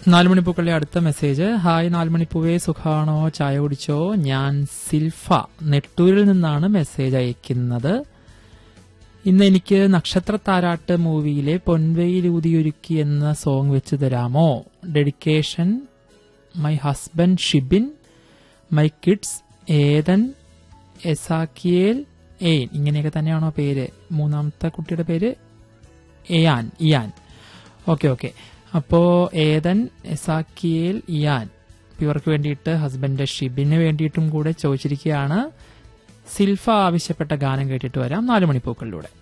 നാലുമണിപ്പൂക്കളുടെ അടുത്ത message hi നാലുമണിപ്പൂവേ സുഖാണോ ചായ കുടിച്ചോ ഞാൻ സിൽഫ നെട്ടൂരിൽ നിന്നാണ് മെസ്സേജ് അയക്കുന്നത് ഇന്ന് എനിക്ക് നക്ഷത്ര താരാട്ട് മൂവിയിലെ പൊൻവെയിലൂതിയൊരുക്കി എന്ന സോങ് വെച്ച് തരാമോ dedication my husband Shibin my kids Ethan Ezekiel Ein ഇങ്ങനെയൊക്കെ തന്നെയാണോ പേര് മൂന്നാമത്തെ കുട്ടിയുടെ പേര് എയാൻ ഇയാൻ ഓക്കെ ഓക്കെ അപ്പോ ഏതൻ എസാക്കിയേൽ ഇയാൻ ഇവർക്ക് വേണ്ടിയിട്ട് ഹസ്ബൻഡ് ഷിബിന് വേണ്ടിയിട്ടും കൂടെ ചോദിച്ചിരിക്കുകയാണ് സിൽഫ ആവശ്യപ്പെട്ട ഗാനം കേട്ടിട്ട് വരാം നാല് മണിപ്പൂക്കളിലൂടെ